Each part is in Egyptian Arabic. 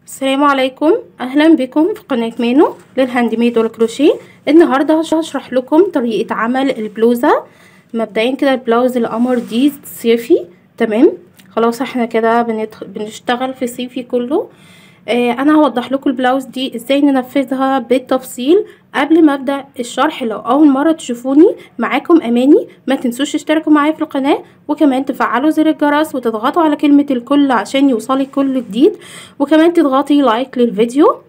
السلام عليكم اهلا بكم في قناة مانو للهاند ميد والكروشيه النهارده هشرح لكم طريقة عمل البلوزة مبدئيا كده البلاوز القمر دي صيفي تمام خلاص احنا كده بندخ... بنشتغل في صيفي كله آه انا هوضح لكم البلاوز دي ازاي ننفذها بالتفصيل قبل ما ابدا الشرح لو اول مره تشوفوني معاكم اماني ما تنسوش تشتركوا معايا في القناه وكمان تفعلوا زر الجرس وتضغطوا على كلمه الكل عشان يوصلك كل جديد وكمان تضغطي لايك للفيديو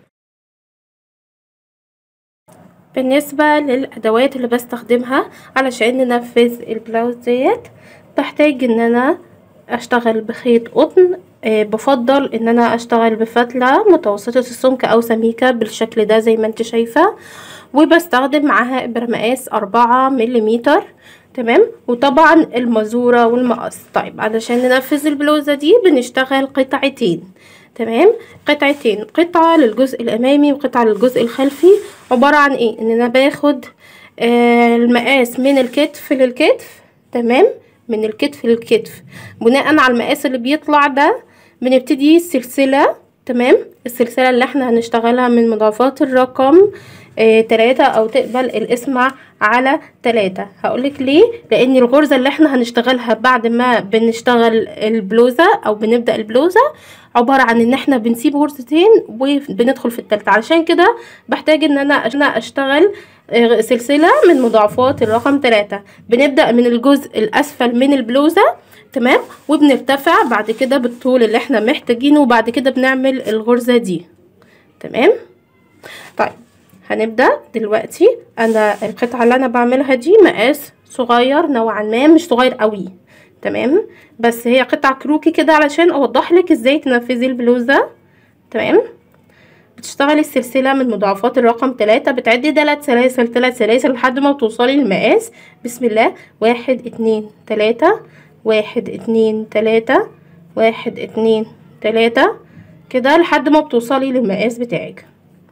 بالنسبه للادوات اللي بستخدمها علشان ننفذ البلاوز ديت بحتاج ان انا اشتغل بخيط قطن أه بفضل ان انا اشتغل بفتلة متوسطة السمك او سميكة بالشكل ده زي ما انت شايفة وبستخدم معاها ابرة مقاس اربعة مليمتر تمام وطبعا المزورة والمقص طيب علشان ننفذ البلوزة دي بنشتغل قطعتين تمام قطعتين قطعة للجزء الامامي وقطعة للجزء الخلفي عبارة عن ايه ان انا باخد آه المقاس من الكتف للكتف تمام من الكتف للكتف بناء على المقاس اللي بيطلع ده بنبتدي السلسلة تمام السلسلة اللي احنا هنشتغلها من مضاعفات الرقم اه تلاتة او تقبل الاسم على تلاتة هقولك ليه لان الغرزة اللي احنا هنشتغلها بعد ما بنشتغل البلوزة او بنبدأ البلوزة عبارة عن ان احنا بنسيب غرزتين وبندخل في التالتة علشان كده بحتاج ان انا اشتغل سلسلة من مضاعفات الرقم تلاتة بنبدأ من الجزء الأسفل من البلوزة تمام وبنرتفع بعد كده بالطول اللي احنا محتاجينه وبعد كده بنعمل الغرزة دي تمام طيب هنبدأ دلوقتي أنا القطعة اللي أنا بعملها دي مقاس صغير نوعا ما مش صغير قوي تمام بس هي قطعة كروكي كده علشان أوضح لك ازاي تنفذي البلوزة تمام بتشتغلي السلسلة من مضاعفات الرقم تلاتة بتعدي تلات سلاسل تلات سلاسل لحد ما توصلي للمقاس بسم الله واحد اتنين تلاتة واحد اتنين تلاتة واحد اتنين تلاتة كده لحد ما بتوصلي للمقاس بتاعك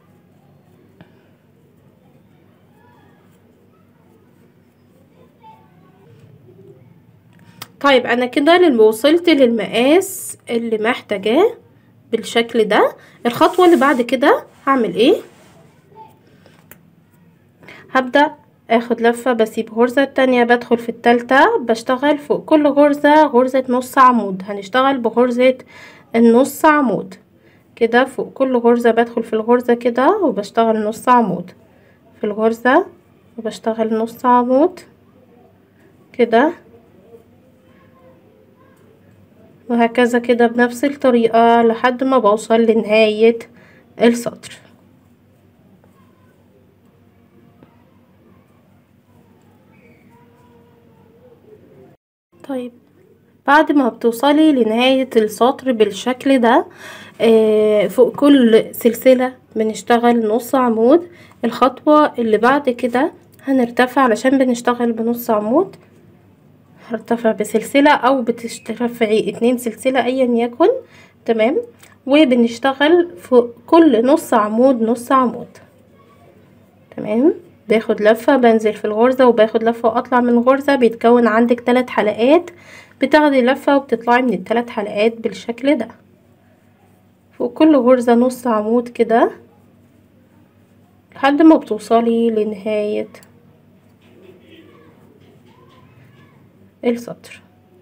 طيب انا كده لما وصلت للمقاس اللي محتاجاه بالشكل ده الخطوة اللي بعد كده هعمل ايه هبدأ اخد لفة بسيب غرزة التانية بدخل في التالتة بشتغل فوق كل غرزة غرزة نص عمود هنشتغل بغرزة النص عمود كده فوق كل غرزة بدخل في الغرزة كده وبشتغل نص عمود في الغرزة وبشتغل نص عمود كده وهكذا كده بنفس الطريقة لحد ما بوصل لنهاية السطر طيب بعد ما بتوصلي لنهاية السطر بالشكل ده آه فوق كل سلسلة بنشتغل نص عمود الخطوة اللي بعد كده هنرتفع علشان بنشتغل بنص عمود هرتفع بسلسلة او بترفعي اتنين سلسلة ايا يكن تمام وبنشتغل فوق كل نص عمود نص عمود تمام باخد لفة بنزل في الغرزة وباخد لفة واطلع من الغرزة بيتكون عندك تلات حلقات بتاخدي لفة وبتطلعي من التلات حلقات بالشكل ده فوق كل غرزة نص عمود كده لحد ما بتوصلي لنهاية السطر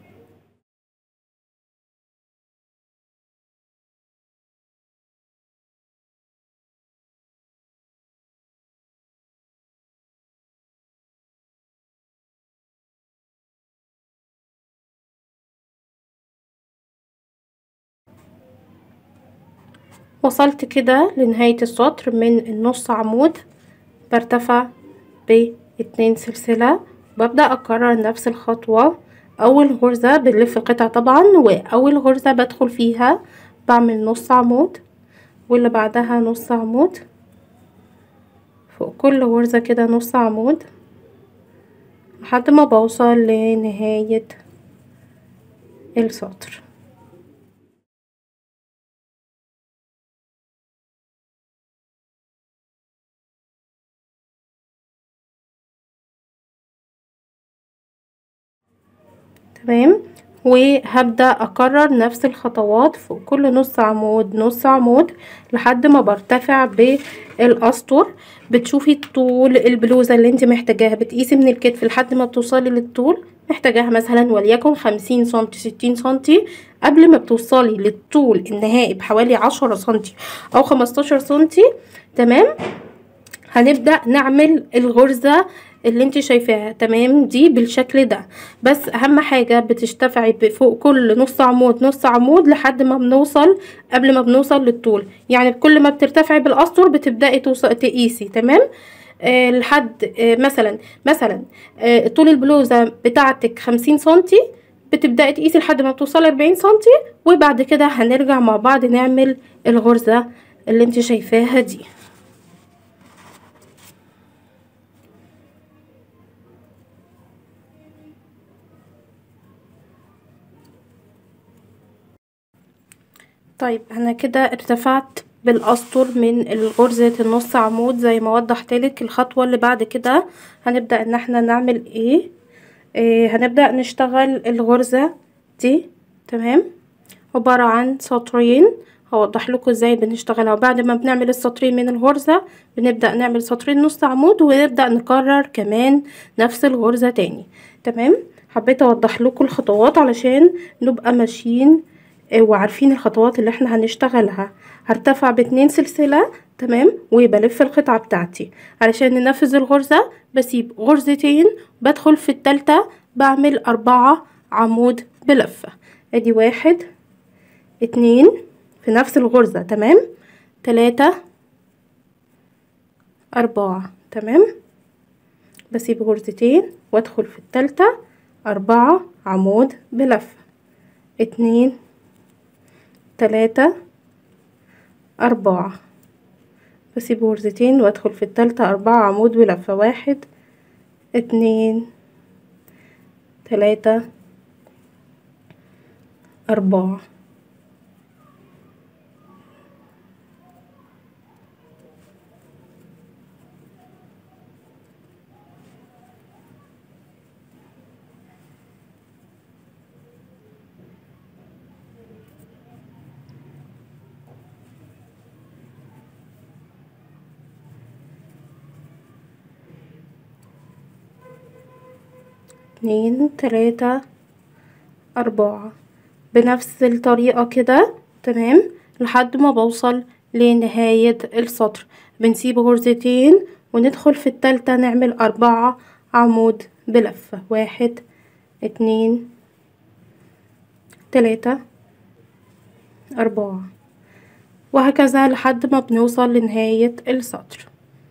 وصلت كده لنهاية السطر من النص عمود برتفع باتنين سلسلة ببدأ أكرر نفس الخطوة أول غرزة بنلف القطع طبعا وأول غرزة بدخل فيها بعمل نص عمود واللي بعدها نص عمود فوق كل غرزة كده نص عمود لحد ما بوصل لنهاية السطر تمام وهبدأ اكرر نفس الخطوات فوق كل نص عمود نص عمود لحد ما برتفع بالاسطر بتشوفي طول البلوزة اللي انت محتاجاها بتقيسي من الكتف لحد ما بتوصلي للطول محتاجاها مثلا وليكن خمسين سنتي ستين سنتي قبل ما بتوصلي للطول النهائي بحوالي عشرة سنتي او خمستاشر سنتي تمام هنبدأ نعمل الغرزة اللي انت شايفاها تمام دي بالشكل ده بس اهم حاجة بترتفعي فوق كل نص عمود نص عمود لحد ما بنوصل قبل ما بنوصل للطول يعني كل ما بترتفعي بالاسطر بتبدأي توصل تقيسي تمام آه لحد آه مثلا مثلا آه طول البلوزة بتاعتك خمسين سنتي بتبدأي تقيسي لحد ما بتوصلي أربعين سنتي وبعد كده هنرجع مع بعض نعمل الغرزة اللي انت شايفاها دي طيب انا كده ارتفعت بالاسطر من الغرزة النص عمود زي ما وضحتلك الخطوة اللي بعد كده هنبدأ ان احنا نعمل ايه, إيه هنبدأ نشتغل الغرزة دي تمام عبارة عن سطرين هوضح لكم ازاي بنشتغلها وبعد ما بنعمل السطرين من الغرزة بنبدأ نعمل سطرين نص عمود ونبدأ نكرر كمان نفس الغرزة تاني تمام حبيت اوضح لكم الخطوات علشان نبقى ماشيين وعارفين الخطوات اللي احنا هنشتغلها هرتفع باتنين سلسلة تمام وبلف القطعة بتاعتي علشان ننفذ الغرزة بسيب غرزتين بدخل في التالتة بعمل اربعة عمود بلفة ادي واحد اتنين في نفس الغرزة تمام تلاتة اربعة تمام بسيب غرزتين وادخل في التالتة اربعة عمود بلفة اتنين تلاتة أربعة بسيب غرزتين وادخل في التالتة أربعة عمود بلفة واحد اتنين تلاتة أربعة اتنين تلاتة أربعة بنفس الطريقة كده تمام لحد ما بوصل لنهاية السطر بنسيب غرزتين وندخل في التالتة نعمل أربعة عمود بلفة واحد اتنين تلاتة أربعة وهكذا لحد ما بنوصل لنهاية السطر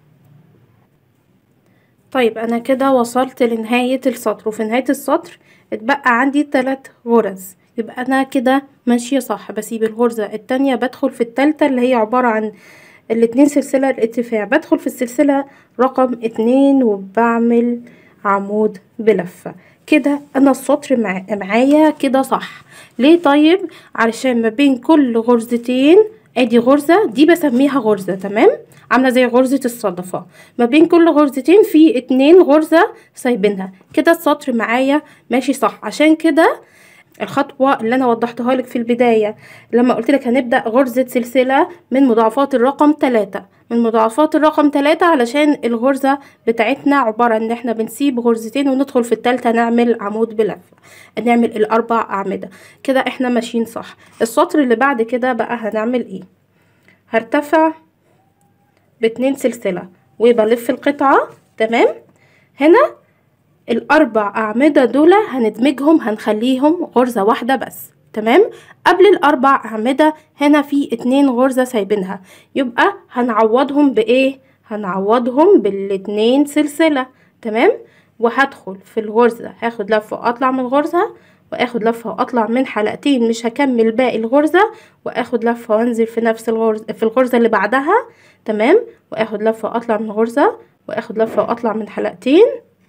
طيب انا كده وصلت لنهاية السطر وفي نهاية السطر اتبقى عندي تلات غرز يبقى انا كده ماشية صح بسيب الغرزة التانية بدخل في التالتة اللي هي عبارة عن الاتنين سلسلة الارتفاع بدخل في السلسلة رقم اتنين وبعمل عمود بلفة كده انا السطر مع... معايا كده صح ليه طيب علشان ما بين كل غرزتين ادي غرزة دي بسميها غرزة تمام عاملة زي غرزة الصدفة ما بين كل غرزتين في اتنين غرزة سايبينها كده السطر معايا ماشي صح عشان كده الخطوة اللي انا وضحتها لك في البداية لما قلت لك هنبدأ غرزة سلسلة من مضاعفات الرقم تلاتة من مضاعفات الرقم تلاتة علشان الغرزة بتاعتنا عبارة ان احنا بنسيب غرزتين وندخل في التالتة نعمل عمود بلفة نعمل الاربع اعمدة كده احنا ماشيين صح السطر اللي بعد كده بقى هنعمل ايه هرتفع باتنين سلسلة وبلف القطعة تمام هنا الاربع اعمدة دول هندمجهم هنخليهم غرزة واحدة بس تمام قبل الاربع اعمدة هنا في اتنين غرزة سايبينها يبقى هنعوضهم بايه هنعوضهم بالاتنين سلسلة تمام وهدخل في الغرزة هاخد لفة واطلع من الغرزة واخد لفة واطلع من حلقتين مش هكمل باقي الغرزة واخد لفة وانزل في نفس الغرزة في الغرزة اللي بعدها تمام واخد لفة واطلع من الغرزة واخد لفة واطلع من حلقتين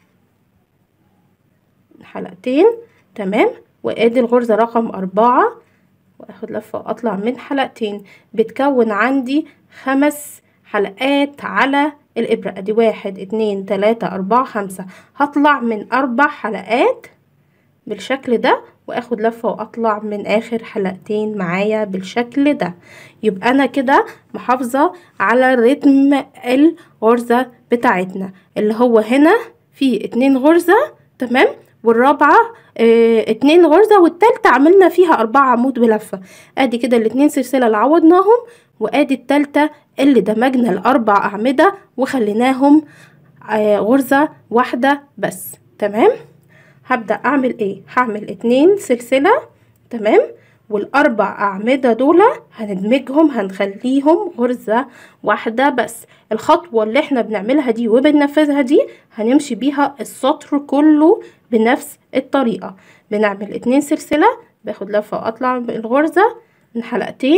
حلقتين تمام وادي الغرزة رقم اربعة واخد لفة واطلع من حلقتين بتكون عندي خمس حلقات على الابرة ادي واحد اتنين تلاتة اربعة خمسة هطلع من اربع حلقات بالشكل ده واخد لفة واطلع من اخر حلقتين معايا بالشكل ده يبقى انا كده محافظة على رتم الغرزة بتاعتنا اللي هو هنا في اتنين غرزة تمام والرابعة اه اتنين غرزة والتالتة عملنا فيها اربعة عمود بلفة ادي كده الاتنين سلسلة اللي عوضناهم وادي التالتة اللي دمجنا الاربع اعمدة وخليناهم اه غرزة واحدة بس تمام هبدأ اعمل ايه هعمل اتنين سلسلة تمام والاربع اعمدة دول هندمجهم هنخليهم غرزة واحدة بس الخطوة اللي احنا بنعملها دي وبننفذها دي هنمشي بيها السطر كله بنفس الطريقة بنعمل اتنين سلسلة باخد لفة واطلع الغرزة من حلقتين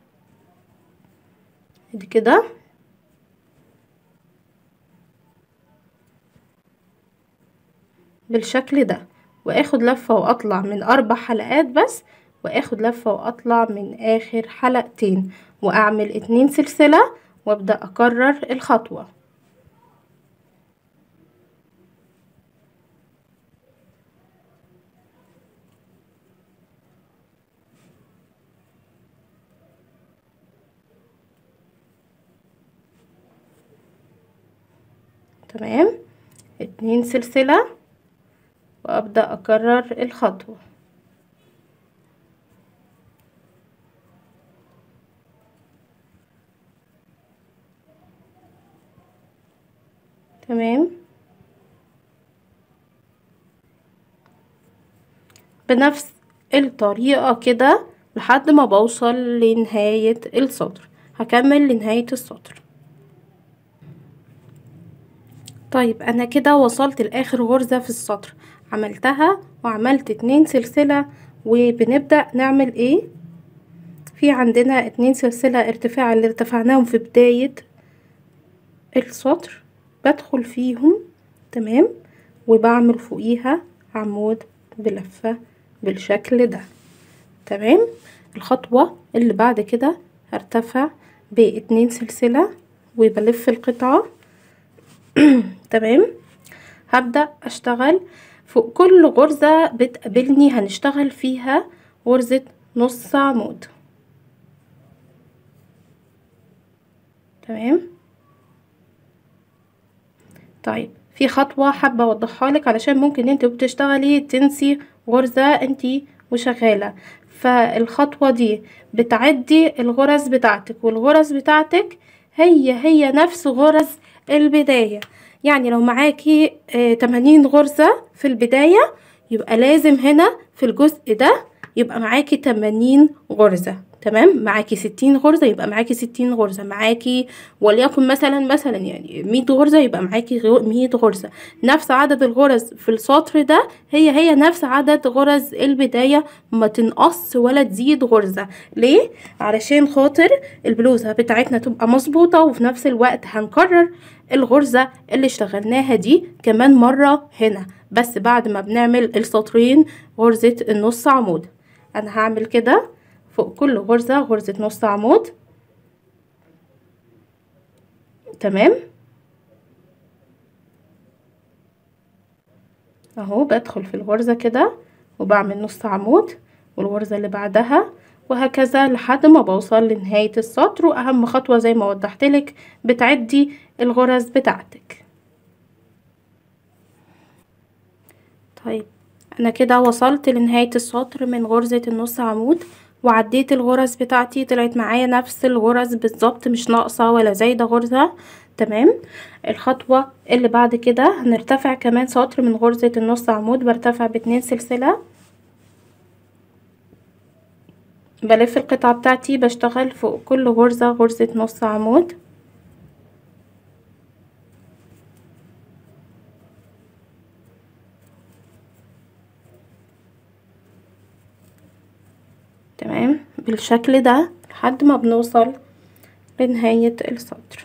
دي كده بالشكل ده واخد لفة واطلع من اربع حلقات بس واخد لفة واطلع من اخر حلقتين واعمل اتنين سلسلة وابدأ اكرر الخطوة تمام اتنين سلسلة وابدأ اكرر الخطوة تمام بنفس الطريقة كده لحد ما بوصل لنهاية السطر هكمل لنهاية السطر طيب انا كده وصلت لاخر غرزة في السطر عملتها وعملت اتنين سلسلة وبنبدأ نعمل ايه في عندنا اتنين سلسلة ارتفاع اللي ارتفعناهم في بداية السطر بدخل فيهم تمام وبعمل فوقيها عمود بلفة بالشكل ده تمام الخطوة اللي بعد كده هرتفع باتنين سلسلة وبلف القطعة تمام هبدأ اشتغل فوق كل غرزة بتقابلني هنشتغل فيها غرزة نص عمود تمام طيب في خطوة حابة اوضحها لك علشان ممكن انت بتشتغلي تنسي غرزة انت وشغالة فالخطوة دي بتعدي الغرز بتاعتك والغرز بتاعتك هي هي نفس غرز البداية يعني لو معاكي آه 80 غرزة في البداية يبقى لازم هنا في الجزء ده يبقى معاكي 80 غرزة تمام معاكي ستين غرزة يبقى معاكي ستين غرزة معاكي وليكن مثلا مثلا يعني مية غرزة يبقى معاكي مية غرزة نفس عدد الغرز في السطر ده هي هي نفس عدد غرز البداية ما تنقص ولا تزيد غرزة ليه؟ علشان خاطر البلوزة بتاعتنا تبقى مظبوطة وفي نفس الوقت هنكرر الغرزة اللي اشتغلناها دي كمان مرة هنا بس بعد ما بنعمل السطرين غرزة النص عمود انا هعمل كده فوق كل غرزة غرزة نص عمود تمام اهو بدخل في الغرزة كده وبعمل نص عمود والغرزة اللي بعدها وهكذا لحد ما بوصل لنهاية السطر واهم خطوة زي ما وضحتلك بتعدي الغرز بتاعتك طيب انا كده وصلت لنهاية السطر من غرزة النص عمود وعديت الغرز بتاعتي طلعت معايا نفس الغرز بالظبط مش ناقصة ولا زايدة غرزة تمام الخطوة اللي بعد كده هنرتفع كمان سطر من غرزة النص عمود برتفع باتنين سلسلة بلف القطعة بتاعتي بشتغل فوق كل غرزة غرزة نص عمود تمام بالشكل ده لحد ما بنوصل لنهاية السطر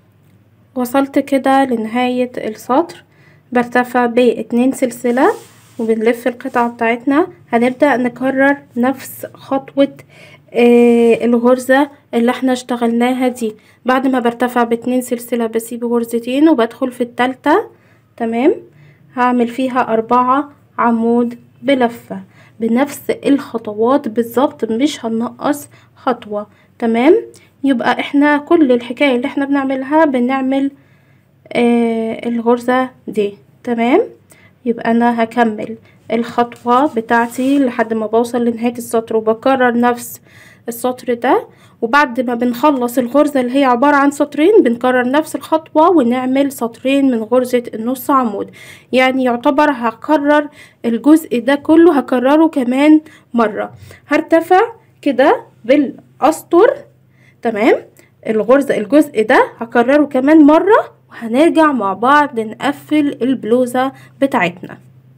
وصلت كده لنهاية السطر برتفع باتنين سلسلة وبنلف القطعة بتاعتنا هنبدأ نكرر نفس خطوة آه الغرزة اللي احنا اشتغلناها دي بعد ما برتفع باتنين سلسلة بسيب غرزتين وبدخل في التالتة تمام هعمل فيها أربعة عمود بلفة بنفس الخطوات بالظبط مش هنقص خطوة تمام يبقى احنا كل الحكاية اللي احنا بنعملها بنعمل آه الغرزة دي تمام يبقى انا هكمل الخطوة بتاعتي لحد ما بوصل لنهاية السطر وبكرر نفس السطر ده وبعد ما بنخلص الغرزة اللي هي عبارة عن سطرين بنكرر نفس الخطوة ونعمل سطرين من غرزة النص عمود يعني يعتبر هكرر الجزء ده كله هكرره كمان مرة هرتفع كده بالأسطر تمام الغرزة الجزء ده هكرره كمان مرة وهنرجع مع بعض نقفل البلوزة بتاعتنا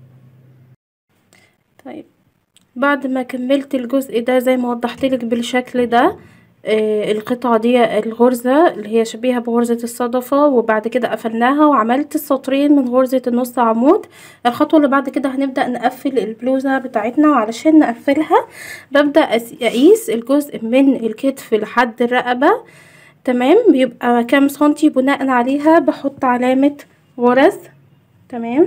طيب بعد ما كملت الجزء ده زي ما وضحتلك بالشكل ده آه القطعة دي الغرزة اللي هي شبيهة بغرزة الصدفة وبعد كده قفلناها وعملت السطرين من غرزة النص عمود الخطوة اللي بعد كده هنبدأ نقفل البلوزة بتاعتنا وعلشان نقفلها ببدأ أقيس الجزء من الكتف لحد الرقبة تمام بيبقى كام سنتي بناء عليها بحط علامة غرز تمام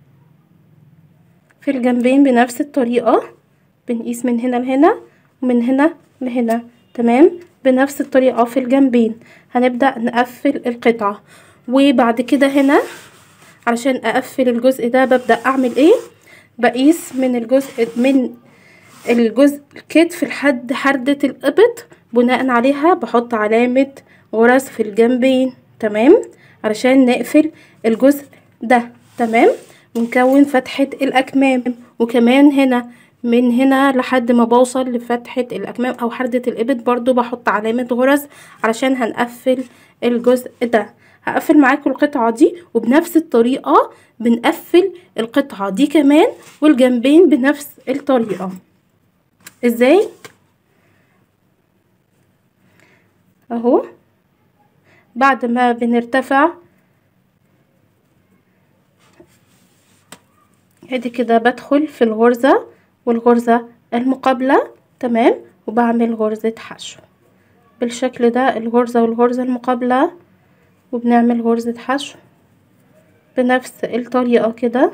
في الجنبين بنفس الطريقة بنقيس من هنا لهنا ومن هنا لهنا تمام بنفس الطريقة في الجنبين هنبدأ نقفل القطعة وبعد كده هنا علشان اقفل الجزء ده ببدأ اعمل ايه بقيس من الجزء من الجزء الكتف لحد حردة الابط بناء عليها بحط علامة غرز في الجنبين تمام علشان نقفل الجزء ده تمام ونكون فتحة الأكمام وكمان هنا من هنا لحد ما بوصل لفتحة الأكمام أو حردة الإبط برضو بحط علامة غرز علشان هنقفل الجزء ده هقفل معاكم القطعة دي وبنفس الطريقة بنقفل القطعة دي كمان والجنبين بنفس الطريقة ازاي اهو بعد ما بنرتفع ادي كده بدخل في الغرزة والغرزة المقابلة تمام وبعمل غرزة حشو بالشكل ده الغرزة والغرزة المقابلة وبنعمل غرزة حشو بنفس الطريقة كده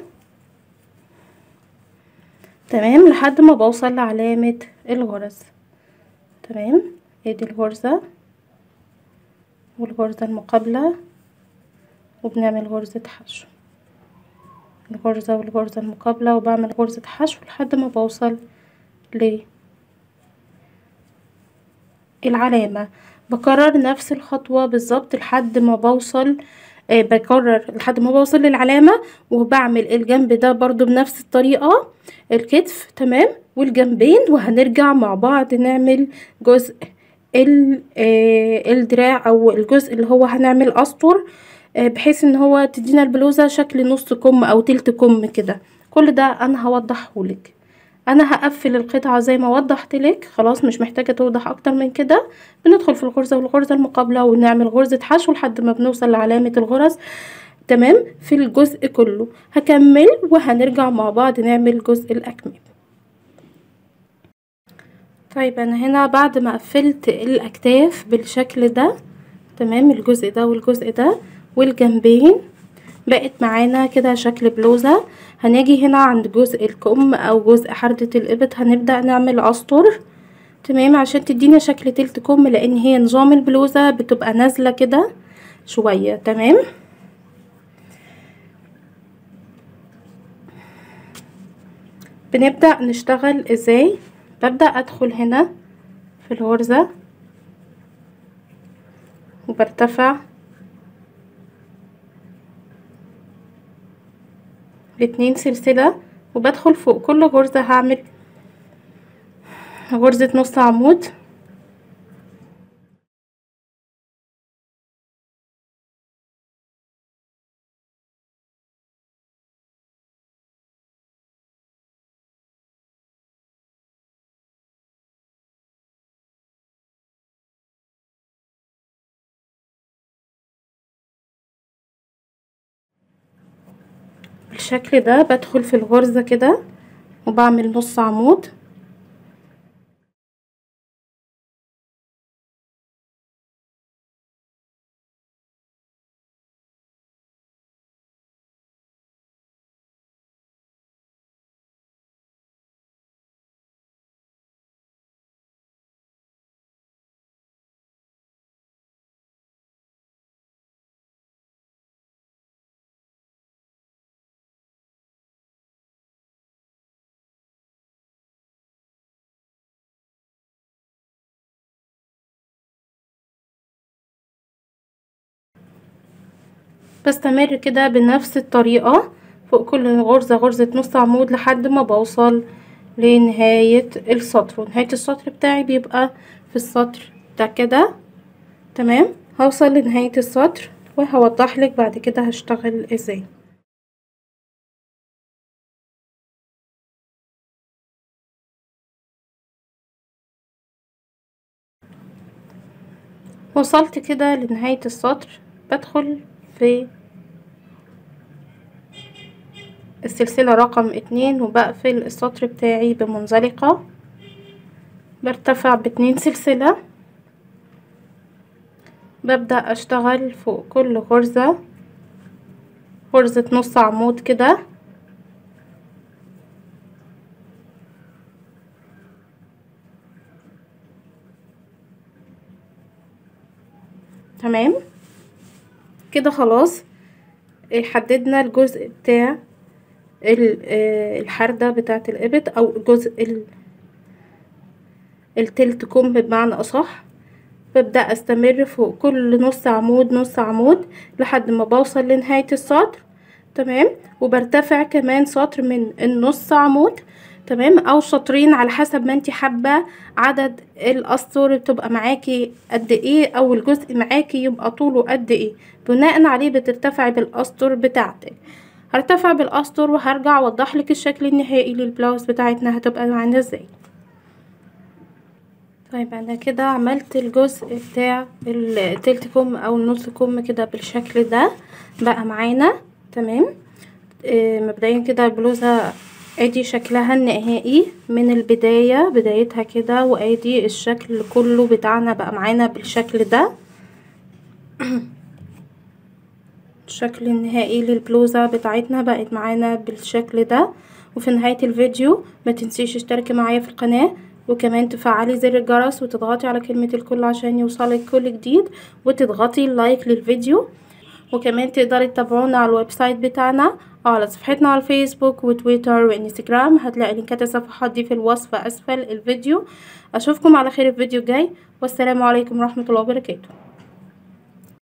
تمام لحد ما بوصل لعلامة الغرز تمام ادي الغرزة والغرزة المقابلة وبنعمل غرزة حشو الغرزة والغرزة المقابلة وبعمل غرزة حشو لحد ما بوصل للعلامة بكرر نفس الخطوة بالظبط لحد ما بوصل آه بكرر لحد ما بوصل للعلامة وبعمل الجنب ده برضو بنفس الطريقة الكتف تمام والجنبين وهنرجع مع بعض نعمل جزء ال آه الدراع او الجزء اللي هو هنعمل اسطر آه بحيث ان هو تدينا البلوزة شكل نص كم او تلت كم كده كل ده انا هوضحهولك انا هقفل القطعة زي ما وضحتلك خلاص مش محتاجة توضح اكتر من كده بندخل في الغرزة والغرزة المقابلة ونعمل غرزة حشو لحد ما بنوصل لعلامة الغرز تمام في الجزء كله هكمل وهنرجع مع بعض نعمل جزء الاكمام طيب انا هنا بعد ما قفلت الاكتاف بالشكل ده تمام الجزء ده والجزء ده والجنبين بقت معانا كده شكل بلوزة هنيجي هنا عند جزء الكم او جزء حردة الابط هنبدأ نعمل اسطر تمام عشان تدينا شكل تلت كم لان هي نظام البلوزة بتبقى نازلة كده شوية تمام بنبدأ نشتغل ازاي ببدأ ادخل هنا في الغرزة وبرتفع باتنين سلسلة وبدخل فوق كل غرزة هعمل غرزة نص عمود بالشكل ده بدخل في الغرزة كده وبعمل نص عمود بستمر كده بنفس الطريقة فوق كل غرزة غرزة نص عمود لحد ما بوصل لنهاية السطر ونهاية السطر بتاعي بيبقى في السطر ده كده تمام هوصل لنهاية السطر وهوضح لك بعد كده هشتغل ازاي وصلت كده لنهاية السطر بدخل في السلسلة رقم اتنين وبقفل السطر بتاعي بمنزلقة برتفع باتنين سلسلة ببدأ اشتغل فوق كل غرزة غرزة نص عمود كده تمام كده خلاص حددنا الجزء بتاع الحردة بتاعة الإبط أو الجزء التلت كم بمعنى أصح ببدأ أستمر فوق كل نص عمود نص عمود لحد ما بوصل لنهاية السطر تمام وبرتفع كمان سطر من النص عمود تمام او سطرين على حسب ما انت حابه عدد الاسطر بتبقى معاكي قد ايه او الجزء معاكي يبقى طوله قد ايه بناء عليه بترتفعي بالاسطر بتاعتك هرتفع بالاسطر وهرجع اوضح لك الشكل النهائي للبلاوز بتاعتنا هتبقى معانا ازاي طيب انا كده عملت الجزء بتاع التلت كم او النص كم كده بالشكل ده بقى معانا تمام آه مبدئيا كده البلوزه ادي شكلها النهائي من البداية بدايتها كده وادي الشكل كله بتاعنا بقى معانا بالشكل ده الشكل النهائي للبلوزة بتاعتنا بقت معانا بالشكل ده وفي نهاية الفيديو ما تنسيش تشتركي معايا في القناة وكمان تفعلي زر الجرس وتضغطي على كلمة الكل عشان يوصلك كل جديد وتضغطي لايك للفيديو وكمان تقدري تتابعونا على الويب سايت بتاعنا أو على صفحتنا على الفيسبوك وتويتر وانستجرام هتلاقي لينكات الصفحات دي في الوصف أسفل الفيديو أشوفكم على خير الفيديو الجاي والسلام عليكم ورحمة الله وبركاته